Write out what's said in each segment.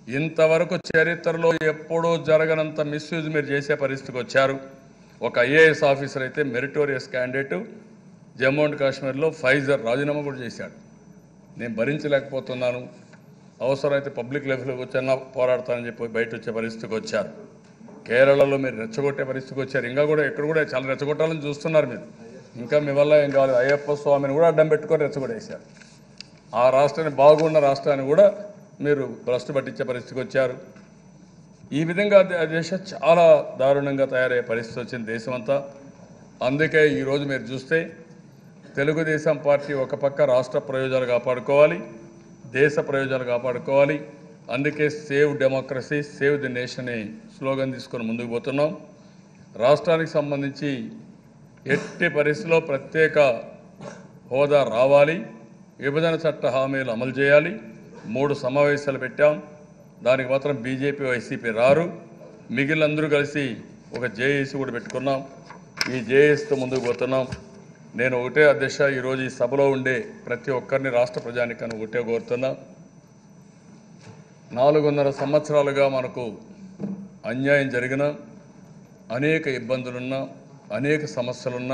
ఇంతవరకు చరిత్రలో ఎప్పుడూ జరగనంత మిస్యూజ్ మీరు చేసే పరిస్థితికి వచ్చారు ఒక ఐఏఎస్ ఆఫీసర్ అయితే మెరిటోరియస్ క్యాండిడేట్ జమ్మూ అండ్ కాశ్మీర్లో ఫైజర్ రాజీనామా కూడా చేశాడు నేను భరించలేకపోతున్నాను అవసరమైతే పబ్లిక్ లైఫ్లోకి వచ్చన్నా పోరాడతానని చెప్పి బయట వచ్చే పరిస్థితికి వచ్చారు కేరళలో మీరు రెచ్చగొట్టే పరిస్థితికి వచ్చారు ఇంకా కూడా ఇక్కడ కూడా చాలా రెచ్చగొట్టాలని చూస్తున్నారు మీరు ఇంకా మీ వల్ల ఏం కావాలి అయ్యప్ప స్వామిని కూడా అడ్డం పెట్టుకొని రెచ్చగొట్టేశారు ఆ రాష్ట్రాన్ని బాగున్న రాష్ట్రాన్ని కూడా మీరు భ్రష్టు పట్టించే పరిస్థితికి వచ్చారు ఈ విధంగా దే- దేశం చాలా దారుణంగా తయారయ్యే పరిస్థితి వచ్చింది దేశమంతా అందుకే ఈరోజు మీరు చూస్తే తెలుగుదేశం పార్టీ ఒక పక్క రాష్ట్ర ప్రయోజనాలు కాపాడుకోవాలి దేశ ప్రయోజనాలు కాపాడుకోవాలి అందుకే save democracy save the nation అనే స్లోగన్ తీసుకొని ముందుకు పోతున్నాం రాష్ట్రానికి సంబంధించి ఎట్టి పరిస్థితిలో ప్రత్యేక హోదా రావాలి విభజన చట్ట హామీలు అమలు చేయాలి మూడు సమావేశాలు పెట్టాం దానికి మాత్రం బీజేపీ వైసీపీ రారు మిగిలినందరూ కలిసి ఒక జేఏసీ కూడా పెట్టుకున్నాం ఈ జేఏసీతో ముందుకు పోతున్నాం నేను ఒకటే అధ్యక్ష ఈరోజు ఈ సభలో ఉండే ప్రతి ఒక్కరిని రాష్ట్ర ప్రజానికాన్ని ఒకటే కోరుతున్నా నాలుగున్నర సంవత్సరాలుగా మనకు అన్యాయం జరిగిన అనేక ఇబ్బందులున్నా అనేక సమస్యలున్నా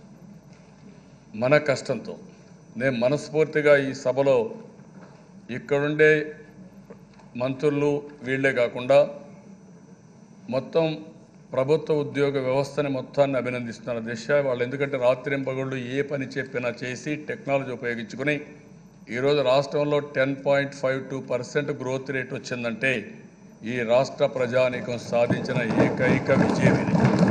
మన కష్టంతో నేను మనస్ఫూర్తిగా ఈ సభలో ఇక్కడుండే మంత్రులు వీళ్ళే కాకుండా మొత్తం ప్రభుత్వ ఉద్యోగ వ్యవస్థని మొత్తాన్ని అభినందిస్తున్నారు దిశ వాళ్ళు ఎందుకంటే రాత్రింపగళ్ళు ఏ పని చెప్పినా చేసి టెక్నాలజీ ఉపయోగించుకుని ఈరోజు రాష్ట్రంలో ten point five two percent growth rate వచ్చిందంటే ఈ రాష్ట్ర ప్రజానీకం సాధించిన ఏకైక విజయం ఇది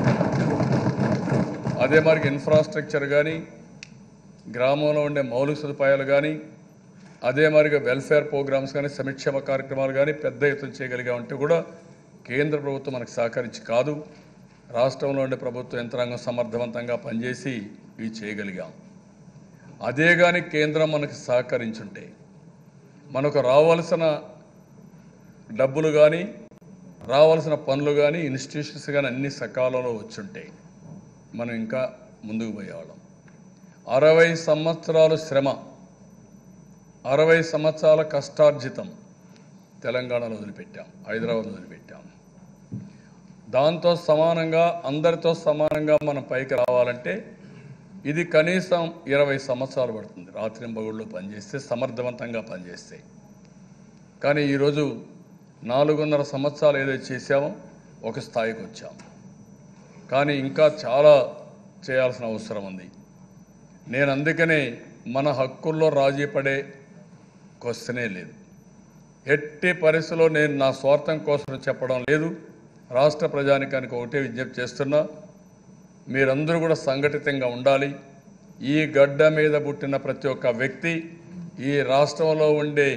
అదే మరి ఇన్ఫ్రాస్ట్రక్చర్ కానీ గ్రామంలో ఉండే మౌలిక సదుపాయాలు కానీ అదే మరిగా వెల్ఫేర్ ప్రోగ్రామ్స్ కానీ సంక్షేమ కార్యక్రమాలు కానీ పెద్ద ఎత్తున చేయగలిగా ఉంటే కూడా కేంద్ర ప్రభుత్వం మనకు సహకరించి కాదు రాష్ట్రంలో ఉండే ప్రభుత్వ యంత్రాంగం సమర్థవంతంగా పనిచేసి ఇవి చేయగలిగాం అదే కానీ కేంద్రం మనకు సహకరించుంటే మనకు రావాల్సిన డబ్బులు కానీ రావాల్సిన పనులు కానీ ఇన్స్టిట్యూషన్స్ కానీ అన్ని సకాలంలో వచ్చుంటాయి మనం ఇంకా ముందుకు పోయేవాళ్ళం అరవై సంవత్సరాలు శ్రమ అరవై సంవత్సరాల కష్టార్జితం తెలంగాణలో వదిలిపెట్టాం హైదరాబాద్ వదిలిపెట్టాం దాంతో సమానంగా అందరితో సమానంగా మనం పైకి రావాలంటే ఇది కనీసం ఇరవై సంవత్సరాలు పడుతుంది రాత్రింబగుళ్ళు పనిచేస్తే సమర్థవంతంగా పనిచేస్తే కానీ ఈరోజు నాలుగున్నర సంవత్సరాలు ఏదైతే చేశామో ఒక స్థాయికి వచ్చాం కానీ ఇంకా చాలా చేయాల్సిన అవసరం ఉంది నేను అందుకనే మన హక్కుల్లో రాజీ పడే క్వశ్చనే లేదు ఎట్టి పరిస్థితిలో నేను నా స్వార్థం కోసం చెప్పడం లేదు రాష్ట్ర ప్రజానికానికి ఒకటే విజ్ఞప్తి చేస్తున్నా మీరందరూ కూడా సంఘటితంగా ఉండాలి ఈ గడ్డ మీద పుట్టిన ప్రతి ఒక్క వ్యక్తి ఈ రాష్ట్రంలో ఉండే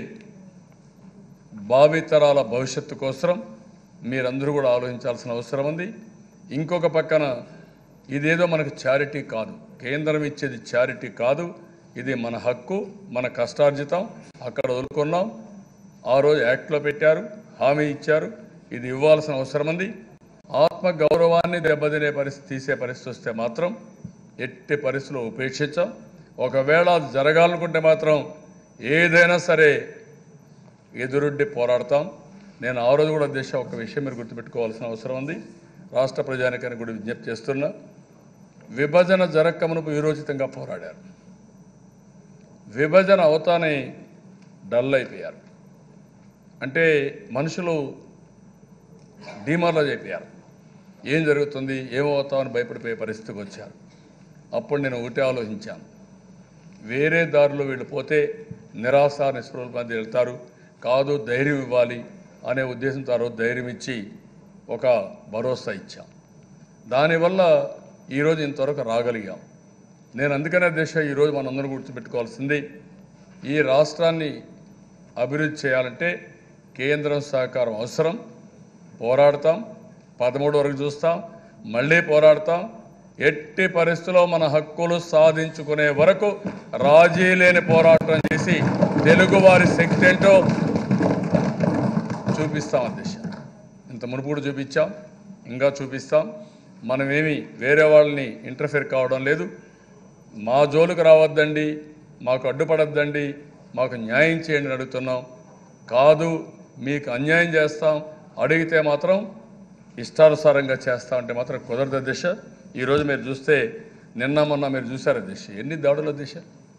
భావితరాల భవిష్యత్తు కోసం మీరందరూ కూడా ఆలోచించాల్సిన అవసరం ఉంది ఇంకొక పక్కన ఇదేదో మనకు చారిటీ కాదు కేంద్రం ఇచ్చేది చారిటీ కాదు ఇది మన హక్కు మన కష్టార్జితం అక్కడ వదులుకున్నాం ఆ రోజు యాక్ట్లో పెట్టారు హామీ ఇచ్చారు ఇది ఇవ్వాల్సిన అవసరం ఉంది ఆత్మ గౌరవాన్ని దెబ్బతినే పరిస్థితి తీసే పరిస్థితి వస్తే మాత్రం ఎట్టి పరిస్థితుల్లో ఉపేక్షించాం ఒకవేళ అది జరగాలనుకుంటే మాత్రం ఏదైనా సరే ఎదురుడ్డి పోరాడతాం నేను ఆ రోజు కూడా దేశ ఒక విషయం మీరు గుర్తుపెట్టుకోవాల్సిన అవసరం ఉంది రాష్ట్ర ప్రజానికానికి కూడా విజ్ఞప్తి చేస్తున్నా విభజన జరక్కమునుపు విరోచితంగా పోరాడారు విభజన అవతానే డల్ అయిపోయారు అంటే మనుషులు డీమర్లో అయిపోయారు ఏం జరుగుతుంది ఏమవుతామని భయపడిపోయే పరిస్థితికి వచ్చారు అప్పుడు నేను ఒకటే ఆలోచించాను వేరే దారిలో వీళ్ళు పోతే నిరాశ నిస్పృహల మధ్య వెళ్తారు కాదు ధైర్యం ఇవ్వాలి అనే ఉద్దేశంతో ఆ రోజు ధైర్యం ఇచ్చి ఒక భరోసా ఇచ్చాం దానివల్ల ఈరోజు ఇంతవరకు రాగలిగాం నేను అందుకనే దేశ ఈరోజు మనందరం గుర్తుపెట్టుకోవాల్సింది ఈ రాష్ట్రాన్ని అభివృద్ధి చేయాలంటే కేంద్రం సహకారం అవసరం పోరాడతాం పదమూడు వరకు చూస్తాం మళ్ళీ పోరాడతాం ఎట్టి పరిస్థితుల్లో మన హక్కులు సాధించుకునే వరకు రాజీ లేని పోరాటం చేసి తెలుగువారి శక్తి ఏంటో చూపిస్తాం అధ్యక్ష ఇంత మునుపు కూడా చూపించాం ఇంకా చూపిస్తాం మనమేమి వేరే వాళ్ళని ఇంటర్ఫేర్ కావడం లేదు మా జోలికి రావద్దండి మాకు అడ్డుపడద్దండి మాకు న్యాయం చేయండి అని అడుగుతున్నాం కాదు మీకు అన్యాయం చేస్తాం అడిగితే మాత్రం ఇష్టానుసారంగా చేస్తాం అంటే మాత్రం కుదరదు దిశ ఈరోజు మీరు చూస్తే నిన్న మొన్న మీరు చూసారు దిశ ఎన్ని దాడుల దిశ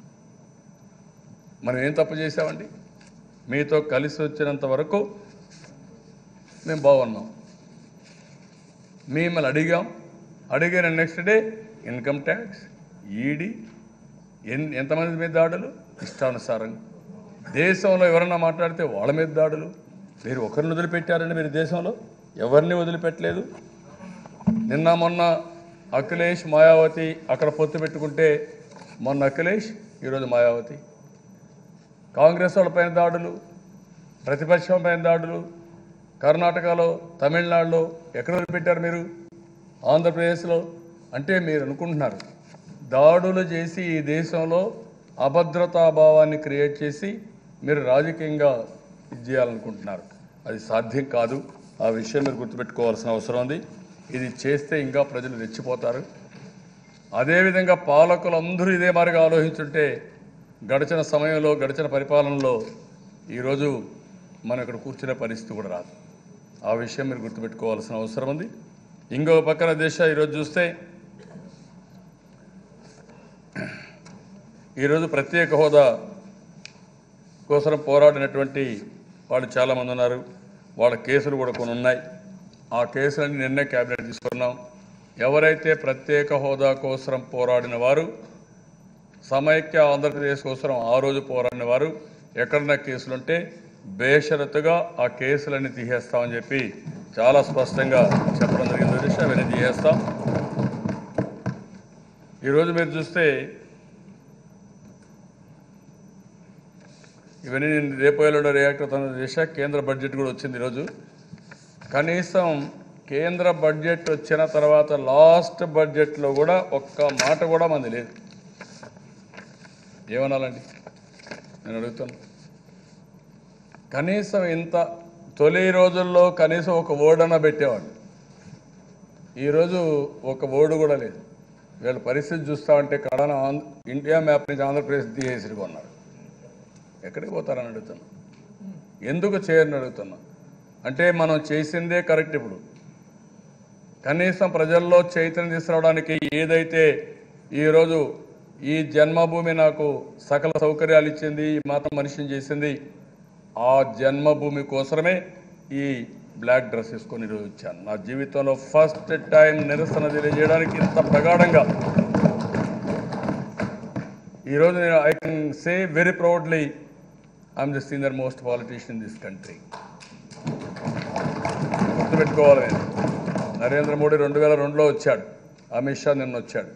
మనం ఏం తప్పు చేసామండి మీతో కలిసి వచ్చినంత వరకు మేము బాగున్నాం మిమ్మల్ని అడిగాం అడిగిన next day income tax ED ఎన్ ఎంతమంది మీద దాడులు ఇష్టానుసారంగా దేశంలో ఎవరన్నా మాట్లాడితే వాళ్ళ మీద దాడులు మీరు ఒకరిని వదిలిపెట్టారండి మీరు దేశంలో ఎవరిని వదిలిపెట్టలేదు నిన్న మొన్న అఖిలేష్ మాయావతి అక్కడ పొత్తు పెట్టుకుంటే మొన్న అఖిలేష్ ఈరోజు మాయావతి కాంగ్రెస్ వాళ్ళపైన దాడులు ప్రతిపక్షం పైన దాడులు కర్ణాటకలో తమిళనాడులో ఎక్కడ వదిలిపెట్టారు మీరు ఆంధ్రప్రదేశ్లో అంటే మీరు అనుకుంటున్నారు దాడులు చేసి ఈ దేశంలో అభద్రతా భావాన్ని క్రియేట్ చేసి మీరు రాజకీయంగా ఇది చేయాలనుకుంటున్నారు అది సాధ్యం కాదు ఆ విషయం మీరు గుర్తుపెట్టుకోవాల్సిన అవసరం ఉంది ఇది చేస్తే ఇంకా ప్రజలు రెచ్చిపోతారు అదేవిధంగా పాలకులందరూ ఇదే మారిగా ఆలోచించుంటే గడిచిన సమయంలో గడిచిన పరిపాలనలో ఈరోజు మనం ఇక్కడ కూర్చునే పరిస్థితి కూడా రాదు ఆ విషయం మీరు గుర్తుపెట్టుకోవాల్సిన అవసరం ఉంది ఇంకో పక్కన దేశ ఈరోజు చూస్తే ఈరోజు ప్రత్యేక హోదా కోసం పోరాడినటువంటి వాళ్ళు చాలామంది ఉన్నారు వాళ్ళ కేసులు కూడా కొన్ని ఉన్నాయి ఆ కేసులన్నీ నిన్నే క్యాబినెట్ తీసుకున్నాం ఎవరైతే ప్రత్యేక హోదా కోసం పోరాడిన వారు సమైక్య ఆంధ్రప్రదేశ్ కోసం ఆ రోజు పోరాడిన వారు ఎక్కడన్నా కేసులుంటే బేషరతుగా ఆ కేసులన్నీ తీసేస్తామని చెప్పి చాలా స్పష్టంగా చెప్పడం జరిగింది హరీష్ అవన్నీ తీసేస్తాం ఈరోజు మీరు చూస్తే ఇవన్నీ నేను రేపు ఎల్లుండో రియాక్ట్ అవుతున్న దిశ కేంద్ర బడ్జెట్ కూడా వచ్చింది ఈరోజు కనీసం కేంద్ర బడ్జెట్ వచ్చిన తర్వాత లాస్ట్ బడ్జెట్లో కూడా ఒక్క మాట కూడా మంది లేదు ఏమనాలండి నేను అడుగుతాను కనీసం ఇంత తొలి రోజుల్లో కనీసం ఒక ఓడన పెట్టేవాడు ఈరోజు ఒక ఓడు కూడా లేదు వీళ్ళ పరిస్థితి చూస్తామంటే కడన ఆంధ్ర ఇండియా మ్యాప్ నుంచి ఆంధ్రప్రదేశ్ తీసేసిరిగా ఉన్నారు ఎక్కడికి పోతారని అడుగుతున్నా ఎందుకు చేయరని అడుగుతున్నా అంటే మనం చేసిందే కరెక్ట్ ఇప్పుడు కనీసం ప్రజల్లో చైతన్యం తీసుకురావడానికి ఏదైతే ఈరోజు ఈ జన్మభూమి నాకు సకల సౌకర్యాలు ఇచ్చింది ఈ మాత్రం మనిషిని చేసింది ఆ జన్మభూమి కోసమే ఈ బ్లాక్ డ్రెస్ వేసుకొని ఈరోజు వచ్చాను నా జీవితంలో ఫస్ట్ టైం నిరసన తెలియజేయడానికి ఇంత ప్రగాఢంగా ఈరోజు నేను I can say very proudly I'm the senior most politician in this country గుర్తుపెట్టుకోవాలి నేను నరేంద్ర మోడీ రెండు వేల రెండులో వచ్చాడు అమిత్ షా నిన్న వచ్చాడు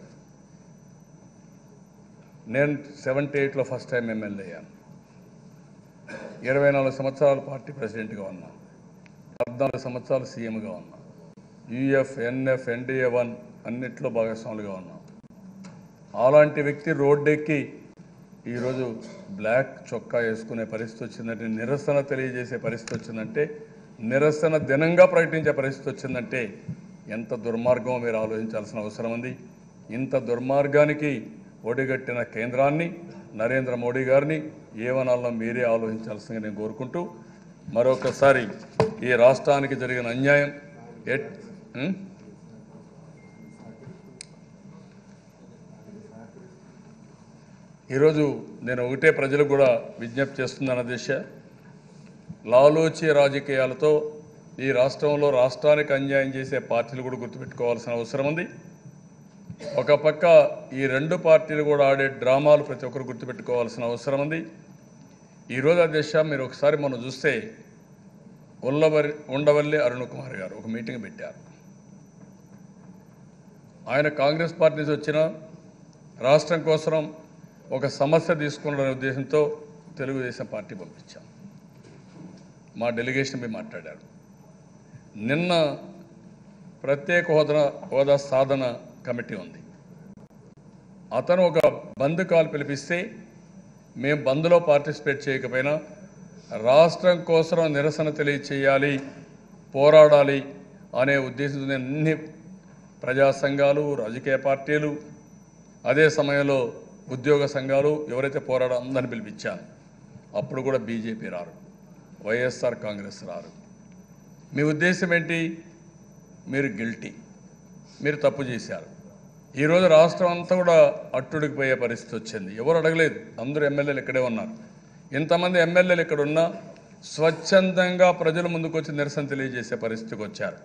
నేను సెవెంటీ ఎయిట్లో ఫస్ట్ టైం ఎమ్మెల్యే అయ్యాను ఇరవై నాలుగు సంవత్సరాలు పార్టీ ప్రెసిడెంట్గా ఉన్నా పద్నాలుగు సంవత్సరాలు సీఎంగా ఉన్నా యూఎఫ్ ఎన్ఎఫ్ ఎన్డీఏ వన్ అన్నిట్లో భాగస్వాములుగా ఉన్నాం అలాంటి వ్యక్తి రోడ్డెక్కి ఈరోజు బ్లాక్ చొక్కా వేసుకునే పరిస్థితి వచ్చిందంటే నిరసన తెలియజేసే పరిస్థితి వచ్చిందంటే నిరసన దినంగా ప్రకటించే పరిస్థితి వచ్చిందంటే ఎంత దుర్మార్గమో మీరు ఆలోచించాల్సిన అవసరం ఉంది ఇంత దుర్మార్గానికి ఒడిగట్టిన కేంద్రాన్ని నరేంద్ర మోడీ గారిని ఏమనాలో మీరే ఆలోచించాల్సిందిగా నేను కోరుకుంటూ మరొకసారి ఈ రాష్ట్రానికి జరిగిన అన్యాయం ఎట్ ఉం? ఈరోజు నేను ఒకటే ప్రజలకు కూడా విజ్ఞప్తి చేస్తున్నాను దిశ లాలోచి రాజకీయాలతో ఈ రాష్ట్రంలో రాష్ట్రానికి అన్యాయం చేసే పార్టీలు కూడా గుర్తుపెట్టుకోవాల్సిన అవసరం ఉంది ఒక పక్క ఈ రెండు పార్టీలు కూడా ఆడే డ్రామాలు ప్రతి ఒక్కరు గుర్తుపెట్టుకోవాల్సిన అవసరం ఉంది ఈరోజు అధ్యక్ష మీరు ఒకసారి మనం చూస్తే ఉల్లవరి ఉండవల్లి అరుణ్ కుమార్ గారు ఒక మీటింగ్ పెట్టారు ఆయన కాంగ్రెస్ పార్టీ నుంచి వచ్చిన రాష్ట్రం కోసం ఒక సమస్య తీసుకున్న ఉద్దేశంతో తెలుగుదేశం పార్టీ పంపించాం మా డెలిగేషన్ మీద మాట్లాడారు నిన్న ప్రత్యేక హోదా హోదా సాధన కమిటీ ఉంది అతను ఒక బంద్ కాల్ పిలిపిస్తే మేము బంద్లో పార్టిసిపేట్ చేయకపోయినా రాష్ట్రం కోసం నిరసన తెలియచేయాలి పోరాడాలి అనే ఉద్దేశంతో నేను అన్ని ప్రజా సంఘాలు రాజకీయ పార్టీలు అదే సమయంలో ఉద్యోగ సంఘాలు ఎవరైతే పోరాడో అందరిని పిలిపించాను అప్పుడు కూడా బీజేపీ రారు వైఎస్ఆర్ కాంగ్రెస్ రారు మీ ఉద్దేశం ఏంటి మీరు గిల్టీ మీరు తప్పు చేశారు ఈరోజు రాష్ట్రం అంతా కూడా అట్టుడికి పోయే పరిస్థితి వచ్చింది ఎవరు అడగలేదు అందరూ ఎమ్మెల్యేలు ఇక్కడే ఉన్నారు ఇంతమంది ఎమ్మెల్యేలు ఇక్కడ ఉన్నా స్వచ్ఛందంగా ప్రజల ముందుకు వచ్చి నిరసన తెలియజేసే పరిస్థితికి వచ్చారు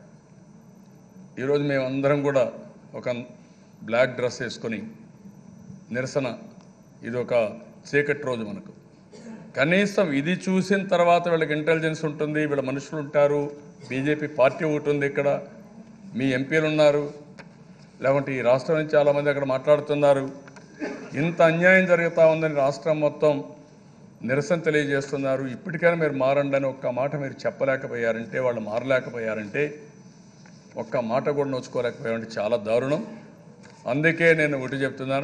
ఈరోజు మేమందరం కూడా ఒక బ్లాక్ డ్రెస్ వేసుకొని నిరసన ఇది ఒక చీకటి రోజు మనకు కనీసం ఇది చూసిన తర్వాత వీళ్ళకి ఇంటెలిజెన్స్ ఉంటుంది వీళ్ళ మనుషులు ఉంటారు బీజేపీ పార్టీ ఒకటి ఉంది ఇక్కడ మీ ఎంపీలు ఉన్నారు లేకుంటే ఈ రాష్ట్రం నుంచి చాలామంది అక్కడ మాట్లాడుతున్నారు ఇంత అన్యాయం జరుగుతూ ఉందని రాష్ట్రం మొత్తం నిరసన తెలియజేస్తున్నారు ఇప్పటికైనా మీరు మారండి అని ఒక్క మాట మీరు చెప్పలేకపోయారంటే వాళ్ళు మారలేకపోయారంటే ఒక్క మాట కూడా నోచుకోలేకపోయారంటే చాలా దారుణం అందుకే నేను ఒకటి చెప్తున్నాను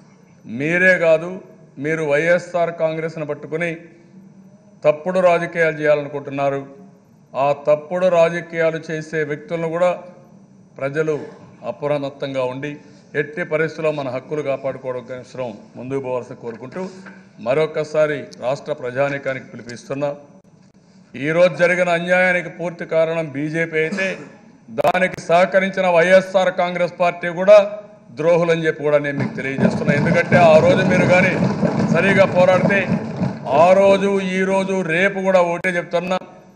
మీరే కాదు మీరు వైఎస్ఆర్ కాంగ్రెస్ను పట్టుకుని తప్పుడు రాజకీయాలు చేయాలనుకుంటున్నారు ఆ తప్పుడు రాజకీయాలు చేసే వ్యక్తులను కూడా ప్రజలు అప్రమత్తంగా ఉండి ఎట్టి పరిస్థితుల్లో మన హక్కులు కాపాడుకోవడం కోసం ముందుకు పోవాల్సి కోరుకుంటూ మరొకసారి రాష్ట్ర ప్రజానీకానికి పిలిపిస్తున్నా ఈరోజు జరిగిన అన్యాయానికి పూర్తి కారణం బీజేపీ అయితే దానికి సహకరించిన వైఎస్ఆర్ కాంగ్రెస్ పార్టీ కూడా ద్రోహులని చెప్పి కూడా నేను మీకు తెలియజేస్తున్నా ఎందుకంటే ఆ రోజు మీరు కానీ సరిగా పోరాడితే ఆ రోజు ఈ రోజు రేపు కూడా ఒకటే చెప్తున్నా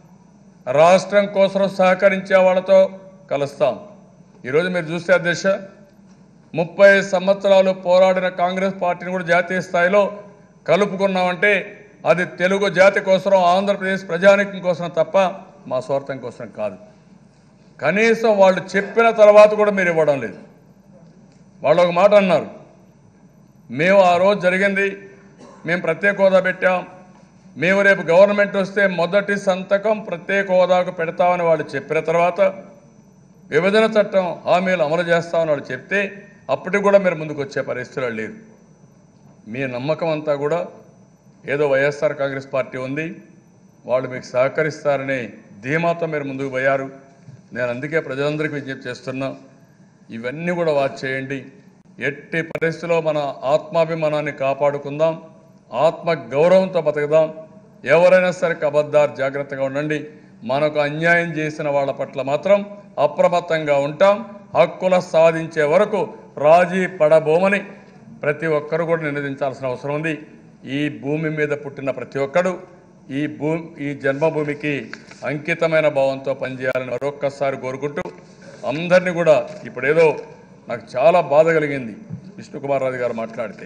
రాష్ట్రం కోసం సహకరించే వాళ్ళతో కలుస్తాం ఈరోజు మీరు చూస్తే అధ్యక్ష ముప్పై సంవత్సరాలు పోరాడిన కాంగ్రెస్ పార్టీని కూడా జాతీయ స్థాయిలో కలుపుకున్నామంటే అది తెలుగు జాతి కోసం ఆంధ్రప్రదేశ్ ప్రజానికం కోసం తప్ప మా స్వార్థం కోసం కాదు కనీసం వాళ్ళు చెప్పిన తర్వాత కూడా మీరు ఇవ్వడం లేదు వాళ్ళు ఒక మాట అన్నారు మేము ఆ రోజు జరిగింది మేము ప్రత్యేక హోదా పెట్టాం మేము రేపు గవర్నమెంట్ వస్తే మొదటి సంతకం ప్రత్యేక హోదాకు పెడతామని వాళ్ళు చెప్పిన తర్వాత విభజన చట్టం హామీలు అమలు చేస్తామని వాళ్ళు చెప్తే అప్పటికి కూడా మీరు ముందుకు వచ్చే పరిస్థితులు లేదు మీ నమ్మకం అంతా కూడా ఏదో వైఎస్ఆర్ కాంగ్రెస్ పార్టీ ఉంది వాళ్ళు మీకు సహకరిస్తారనే ధీమాతో మీరు ముందుకు పోయారు నేను అందుకే ప్రజలందరికీ విజ్ఞప్తి చేస్తున్నా ఇవన్నీ కూడా వాచ్ చేయండి ఎట్టి పరిస్థితిలో మన ఆత్మాభిమానాన్ని కాపాడుకుందాం ఆత్మ గౌరవంతో బతుకుదాం ఎవరైనా సరే అబద్ధారు జాగ్రత్తగా ఉండండి మనకు అన్యాయం చేసిన వాళ్ళ పట్ల మాత్రం అప్రమత్తంగా ఉంటాం హక్కుల సాధించే వరకు రాజీ పడబోమని ప్రతి ఒక్కరు కూడా నినదించాల్సిన అవసరం ఉంది ఈ భూమి మీద పుట్టిన ప్రతి ఒక్కడు ఈ భూమి ఈ జన్మభూమికి అంకితమైన భావంతో పనిచేయాలని మరొక్కసారి కోరుకుంటూ అందరినీ కూడా ఇప్పుడేదో నాకు చాలా బాధ కలిగింది విష్ణుకుమార్ రాజు గారు మాట్లాడితే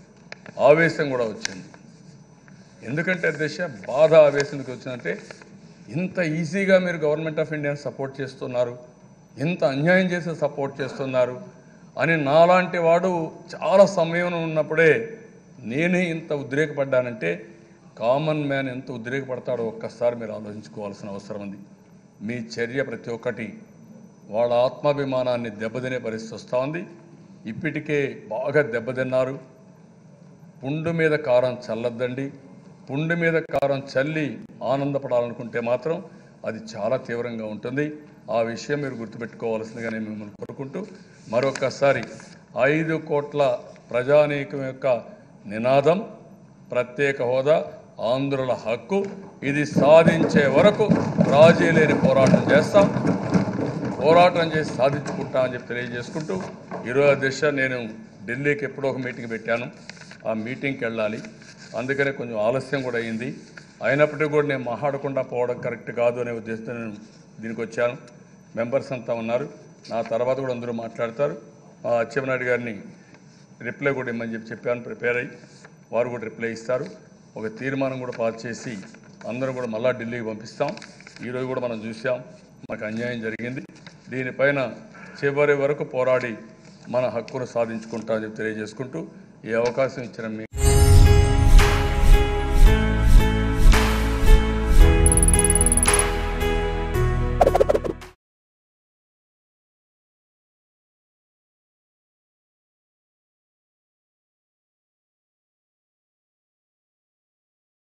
ఆవేశం కూడా వచ్చింది ఎందుకంటే దిశ బాధ ఆవేశం ఎందుకు వచ్చిందంటే ఇంత ఈజీగా మీరు గవర్నమెంట్ ఆఫ్ ఇండియాని సపోర్ట్ చేస్తున్నారు ఇంత అన్యాయం చేసి సపోర్ట్ చేస్తున్నారు అని నాలాంటి వాడు చాలా సమయం ఉన్నప్పుడే నేనే ఇంత ఉద్రేకపడ్డానంటే కామన్ మ్యాన్ ఎంత ఉద్రేకపడతాడో ఒక్కసారి మీరు ఆలోచించుకోవాల్సిన అవసరం ఉంది మీ చర్య ప్రతి ఒక్కటి వాళ్ళ ఆత్మాభిమానాన్ని దెబ్బతినే పరిస్థితి వస్తూ ఉంది ఇప్పటికే బాగా దెబ్బతిన్నారు పుండు మీద కారం చల్లద్దండి పుండు మీద కారం చల్లి ఆనందపడాలనుకుంటే మాత్రం అది చాలా తీవ్రంగా ఉంటుంది ఆ విషయం మీరు గుర్తుపెట్టుకోవాల్సిందిగా నేను మిమ్మల్ని కోరుకుంటూ మరొకసారి ఐదు కోట్ల ప్రజానీకం యొక్క నినాదం ప్రత్యేక హోదా ఆంధ్రుల హక్కు ఇది సాధించే వరకు రాజీ లేని పోరాటం చేస్తాం పోరాటం చేసి సాధించుకుంటామని చెప్పి తెలియజేసుకుంటూ ఈరోజు దిశ నేను ఢిల్లీకి ఎప్పుడో ఒక మీటింగ్ పెట్టాను ఆ మీటింగ్కి వెళ్ళాలి అందుకనే కొంచెం ఆలస్యం కూడా అయింది అయినప్పటికీ కూడా నేను మాట్లాడకుండా పోవడం కరెక్ట్ కాదు అనే ఉద్దేశంతో నేను దీనికి వచ్చాను మెంబర్స్ అంతా ఉన్నారు నా తర్వాత కూడా అందరూ మాట్లాడతారు ఆ అచ్చెన్నాయుడు గారిని రిప్లై కూడా ఇమ్మని చెప్పి చెప్పాను ప్రిపేర్ అయ్యి వారు కూడా రిప్లై ఇస్తారు ఒక తీర్మానం కూడా పాస్ చేసి అందరం కూడా మళ్ళా ఢిల్లీకి పంపిస్తాం ఈరోజు కూడా మనం చూసాం మనకు అన్యాయం జరిగింది దీనిపైన చివరి వరకు పోరాడి మన హక్కును సాధించుకుంటామని చెప్పి తెలియజేసుకుంటూ ఈ అవకాశం ఇచ్చిన మీ